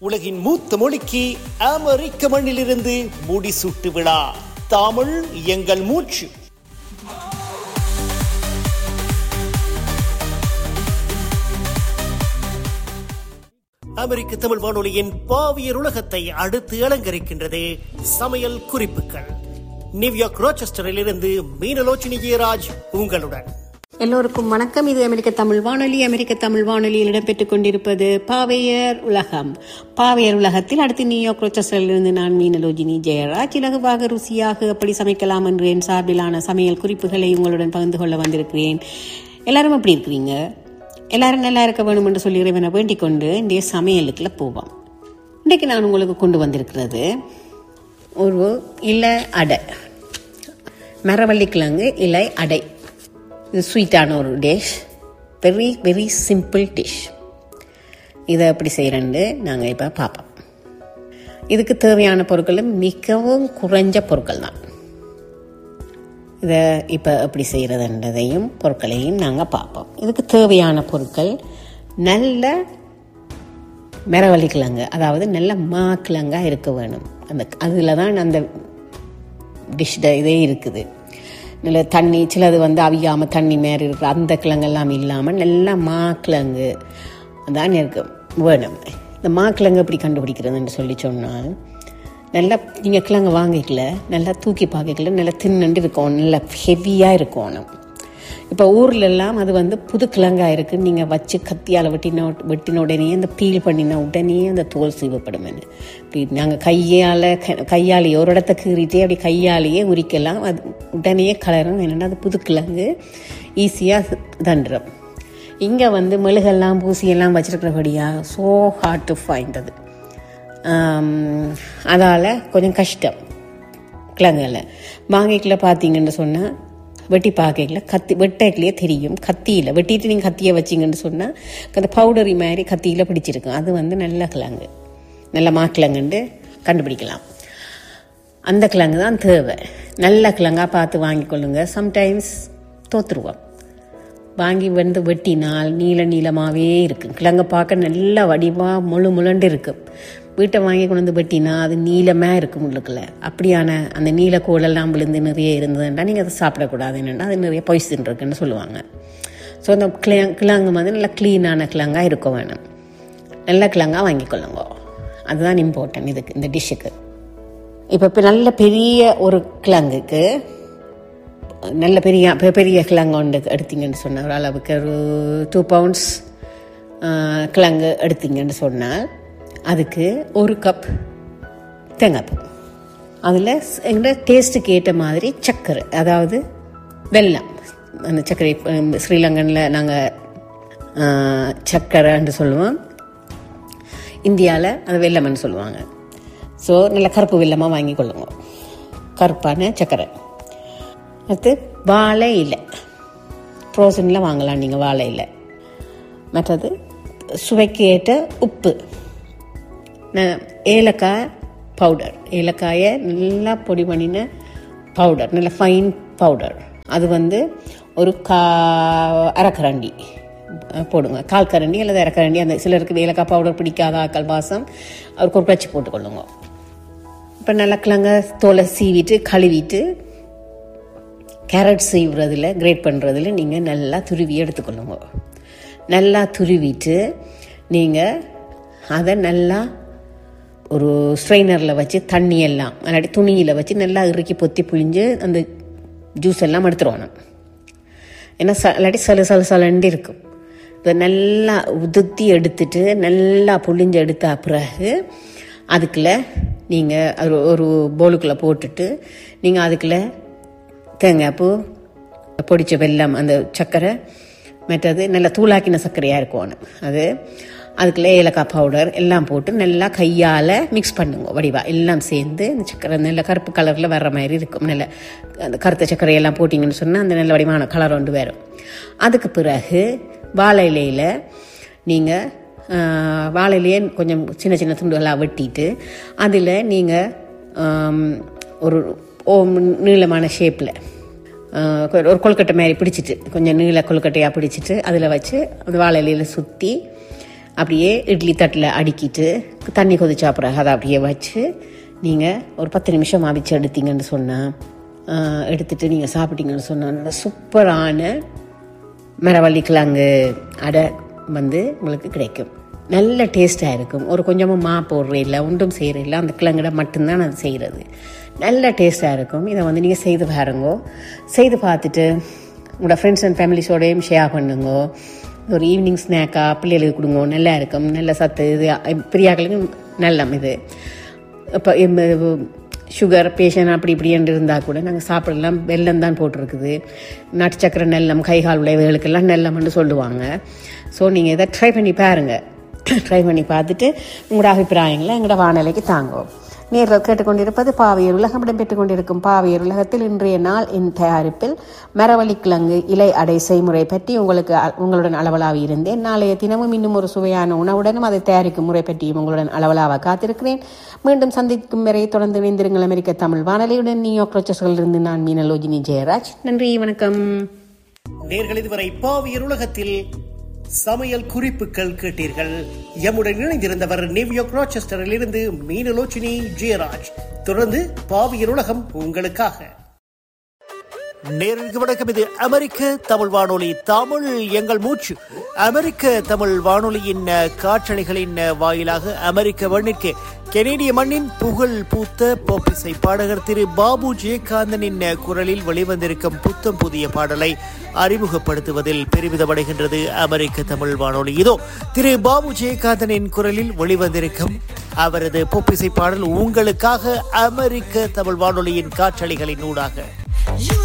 உலகின் மூத்த மொழிக்கு அமெரிக்க மண்ணிலிருந்து முடிசூட்டு விழா தமிழ் எங்கள் மூச்சு அமெரிக்க தமிழ் வானொலியின் பாவியர் உலகத்தை அடுத்து அலங்கரிக்கின்றது சமையல் குறிப்புகள் நியூயார்க் ரோச்செஸ்டரில் இருந்து மீனலோச்சினி ஜெயராஜ் உங்களுடன் எல்லோருக்கும் வணக்கம் இது அமெரிக்க தமிழ் வானொலி அமெரிக்க தமிழ் வானொலியில் இடம்பெற்றுக் கொண்டிருப்பது பாவையர் உலகம் பாவையர் உலகத்தில் அடுத்து நியூயார்க் ரோச்சஸிலிருந்து நான் மீனலோஜினி ஜெயராஜ் இலகுவாக ருசியாக எப்படி சமைக்கலாம் என்று என் சார்பிலான சமையல் குறிப்புகளை உங்களுடன் பகிர்ந்து கொள்ள வந்திருக்கிறேன் எல்லாரும் எப்படி இருக்கிறீங்க எல்லாரும் நல்லா இருக்க வேணும் என்று சொல்லி இறைவனை வேண்டிக் கொண்டு இன்றைய சமையலுக்குள்ள போவோம் இன்றைக்கு நான் உங்களுக்கு கொண்டு வந்திருக்கிறது ஒரு இலை அடை மரவள்ளிக்கிழங்கு இலை அடை இது ஸ்வீட்டான ஒரு dish very very simple dish இதை எப்படி செய்கிறேன்னு நாங்கள் இப்போ பார்ப்போம் இதுக்கு தேவையான பொருட்களும் மிகவும் குறைஞ்ச பொருட்கள் தான் இதை இப்போ எப்படி செய்கிறதுன்றதையும் பொருட்களையும் நாங்கள் பார்ப்போம் இதுக்கு தேவையான பொருட்கள் நல்ல மரவள்ளிக்கிழங்கு அதாவது நல்ல மாக்கிழங்காக இருக்க வேணும் அந்த அதில் தான் அந்த டிஷ் இதே இருக்குது நல்ல தண்ணி சிலது வந்து அவியாமல் தண்ணி மாரி இருக்கிற அந்த கிழங்கெல்லாம் இல்லாமல் நல்லா மாக்கிழங்கு தான் இருக்கு வேணும் இந்த மாக்கிழங்கு எப்படி கண்டுபிடிக்கிறதுன்னு சொல்லி சொன்னால் நல்லா நீங்கள் கிழங்கு வாங்கிக்கல நல்லா தூக்கி பார்க்கல நல்லா தின்னண்டு இருக்கணும் நல்லா ஹெவியாக இருக்கணும் இப்போ ஊர்ல எல்லாம் அது வந்து புது கிழங்காக இருக்குது நீங்கள் வச்சு கத்தியால் வெட்டின வெட்டின உடனே அந்த பீல் பண்ணின உடனே அந்த தோல் சீவப்படும் இப்படி நாங்கள் கையால் கையாலேயே ஒரு இடத்த கீறிட்டே அப்படி கையாலேயே உரிக்கலாம் அது உடனே கலரும் என்னென்னா அது புது கிழங்கு ஈஸியாக தண்டுறோம் இங்கே வந்து மெழுகெல்லாம் பூசியெல்லாம் வச்சிருக்கிறபடியாக ஸோ ஹார்ட் டு ஃபைண்ட் அது அதால் கொஞ்சம் கஷ்டம் கிழங்குல வாங்கிக்கல பார்த்தீங்கன்னு சொன்னால் வெட்டி பார்க்கல கத்தி வெட்டைக்கிலேயே தெரியும் கத்தியில் வெட்டிட்டு நீங்கள் கத்தியை வச்சிங்கன்னு சொன்னால் அந்த பவுடரி மாதிரி கத்தியில் பிடிச்சிருக்கும் அது வந்து நல்ல கிழங்கு நல்ல மாக்கிழங்குண்டு கண்டுபிடிக்கலாம் அந்த கிழங்கு தான் தேவை நல்ல கிழங்காக பார்த்து வாங்கிக்கொள்ளுங்க சம்டைம்ஸ் தோத்துருவோம் வாங்கி வந்து வெட்டினால் நீல நீளமாகவே இருக்கும் கிழங்க பார்க்க நல்ல வடிவாக முழு முழண்டு இருக்கும் வீட்டை வாங்கி கொண்டு வந்து வெட்டினா அது நீளமாக இருக்கும் உள்ளுக்குள்ள அப்படியான அந்த நீல கோலெல்லாம் விழுந்து நிறைய இருந்ததுன்னா நீங்கள் அதை சாப்பிடக்கூடாது என்னென்னா அது நிறைய பொய்சன் இருக்குன்னு சொல்லுவாங்க ஸோ அந்த கிழங்கு கிழங்கு வந்து நல்லா க்ளீனான கிழங்காக இருக்க வேணும் நல்ல கிழங்காக வாங்கிக்கொள்ளுங்க அதுதான் இம்பார்ட்டன்ட் இதுக்கு இந்த டிஷ்ஷுக்கு இப்போ இப்போ நல்ல பெரிய ஒரு கிழங்குக்கு நல்ல பெரிய பெரிய கிழங்கு ஒன்று எடுத்தீங்கன்னு சொன்னால் ஒரு அளவுக்கு ஒரு டூ பவுண்ட்ஸ் கிழங்கு எடுத்தீங்கன்னு சொன்னால் அதுக்கு ஒரு கப் தேங்காய்ப்பூ அதில் எங்களோட டேஸ்ட்டுக்கு ஏற்ற மாதிரி சர்க்கரை அதாவது வெல்லம் அந்த சர்க்கரை ஸ்ரீலங்கனில் நாங்கள் சர்க்கரைன்னு சொல்லுவோம் இந்தியாவில் அது வெல்லம்னு சொல்லுவாங்க ஸோ நல்ல கருப்பு வெல்லமாக வாங்கி கொள்ளுங்க கருப்பான சர்க்கரை அடுத்து வாழை இலை ஃப்ரோசனில் வாங்கலாம் நீங்கள் வாழை இலை மற்றது சுவைக்கு ஏற்ற உப்பு ஏலக்காய் பவுடர் ஏலக்காயை நல்லா பொடி பண்ணின பவுடர் நல்ல ஃபைன் பவுடர் அது வந்து ஒரு கா அரைக்கரண்டி போடுங்க கால் கரண்டி அல்லது அரைக்கரண்டி அந்த சிலருக்கு ஏலக்காய் பவுடர் பிடிக்காத ஆக்கள் வாசம் அவருக்கு ஒரு பச்சு போட்டுக்கொள்ளுங்க இப்போ நல்லா கிழங்க தோலை சீவிட்டு கழுவிட்டு கேரட் சீவுறதுல கிரேட் பண்ணுறதுல நீங்கள் நல்லா துருவி எடுத்துக்கொள்ளுங்க நல்லா துருவிட்டு நீங்கள் அதை நல்லா ஒரு ஸ்ட்ரெயினரில் வச்சு தண்ணி எல்லாம் இல்லாட்டி துணியில் வச்சு நல்லா இறுக்கி பொத்தி புழிஞ்சு அந்த ஜூஸ் எல்லாம் எடுத்துருவோம் ஏன்னா ச இல்லாட்டி சலு சலு சலண்டு இருக்கும் இதை நல்லா உதுத்தி எடுத்துட்டு நல்லா புழிஞ்சு எடுத்த பிறகு அதுக்குள்ளே நீங்கள் ஒரு ஒரு போலுக்குள்ளே போட்டுட்டு நீங்கள் அதுக்குள்ளே தேங்காய் பூ பொடிச்ச வெல்லம் அந்த சர்க்கரை மற்றது நல்லா தூளாக்கின சர்க்கரையாக இருக்கும் அது அதுக்குள்ளே ஏலக்காய் பவுடர் எல்லாம் போட்டு நல்லா கையால் மிக்ஸ் பண்ணுங்க வடிவா எல்லாம் சேர்ந்து இந்த சக்கரை நல்ல கருப்பு கலரில் வர்ற மாதிரி இருக்கும் நல்ல அந்த கருத்த சர்க்கரையெல்லாம் போட்டிங்கன்னு சொன்னால் அந்த நல்ல வடிவான கலர் ஒன்று வரும் அதுக்கு பிறகு வாழை இலையில் நீங்கள் வாழையிலேயே கொஞ்சம் சின்ன சின்ன துண்டுகளாக வெட்டிட்டு அதில் நீங்கள் ஒரு ஓ நீளமான ஷேப்பில் ஒரு கொழுக்கட்டை மாதிரி பிடிச்சிட்டு கொஞ்சம் நீள கொழுக்கட்டையாக பிடிச்சிட்டு அதில் வச்சு அந்த வாழை இலையில் சுற்றி அப்படியே இட்லி தட்டில் அடுக்கிட்டு தண்ணி கொதிச்சா பிறகு அதை அப்படியே வச்சு நீங்கள் ஒரு பத்து நிமிஷம் அவிச்சு எடுத்தீங்கன்னு சொன்னால் எடுத்துட்டு நீங்கள் சாப்பிட்டீங்கன்னு சொன்னால் நல்ல சூப்பரான மரவள்ளி கிழங்கு அடை வந்து உங்களுக்கு கிடைக்கும் நல்ல டேஸ்ட்டாக இருக்கும் ஒரு கொஞ்சமாக மா போடுற இல்லை ஒன்றும் செய்கிற இல்லை அந்த கிழங்குட மட்டும்தான் அது செய்கிறது நல்ல டேஸ்ட்டாக இருக்கும் இதை வந்து நீங்கள் செய்து பாருங்கோ செய்து பார்த்துட்டு உங்களோட ஃப்ரெண்ட்ஸ் அண்ட் ஃபேமிலிஸோடையும் ஷேர் பண்ணுங்க ஒரு ஈவினிங் ஸ்நாக்காக பிள்ளைகளுக்கு கொடுங்க நல்லா இருக்கும் நல்ல சத்து இது பிரியாக்களுக்கு நல்லம் இது இப்போ சுகர் பேஷண்ட் அப்படி இப்படின்னு இருந்தால் கூட நாங்கள் சாப்பிடலாம் வெல்லம் தான் போட்டிருக்குது நாட்டு சக்கரை நெல்லம் கை கால் உழைவுகளுக்கெல்லாம் நெல்லம்னு சொல்லுவாங்க ஸோ நீங்கள் இதை ட்ரை பண்ணி பாருங்கள் ட்ரை பண்ணி பார்த்துட்டு உங்களோட அபிப்பிராயங்களை எங்களோட வானிலைக்கு தாங்கும் நேரில் கேட்டுக்கொண்டிருப்பது பாவையர் உலகம் இடம்பெற்றுக் கொண்டிருக்கும் பாவையர் உலகத்தில் இன்றைய நாள் என் தயாரிப்பில் மரவள்ளிக்கிழங்கு இலை அடை செய்முறை பற்றி உங்களுக்கு அ- உங்களுடன் அளவலாவி இருந்தேன் நாளைய தினமும் இன்னும் ஒரு சுவையான உணவுடனும் அதை தயாரிக்கும் முறை பற்றியும் உங்களுடன் அளவலாக காத்திருக்கிறேன் மீண்டும் சந்திக்கும் வரை தொடர்ந்து இணைந்திருங்கள் அமெரிக்க தமிழ் வானொலியுடன் நியூயார்க் ரோச்சர்களிலிருந்து நான் மீனலோஜினி ஜெயராஜ் நன்றி வணக்கம் நேர்கள் இதுவரை பாவியர் உலகத்தில் சமையல் குறிப்புகள் கேட்டீர்கள் எம்முடன் இணைந்திருந்தவர் நியூயார்க் ராச்செஸ்டரில் இருந்து மீனலோச்சினி ஜெயராஜ் தொடர்ந்து பாவியர் உலகம் உங்களுக்காக நேருக்கு வணக்கம் இது அமெரிக்க தமிழ் வானொலி தமிழ் எங்கள் மூச்சு அமெரிக்க தமிழ் வானொலியின் அஹ், காற்றலைகளின் அஹ், வாயிலாக அமெரிக்க மண்ணிற்கு கெனேடிய மண்ணின் புகழ் பூத்த போப்பிசை பாடகர் திரு பாபு ஜெயகாந்தனின் அஹ், குரலில் வெளிவந்திருக்கும் புத்தம் புதிய பாடலை அறிமுகப்படுத்துவதில் பெருமிதமடைகின்றது அமெரிக்க தமிழ் வானொலி இதோ திரு பாபு ஜெயகாந்தனின் குரலில் வெளிவந்திருக்கும் அவரது பொப்பிசை பாடல் உங்களுக்காக அமெரிக்க தமிழ் வானொலியின் காற்றலைகளின் ஊடாக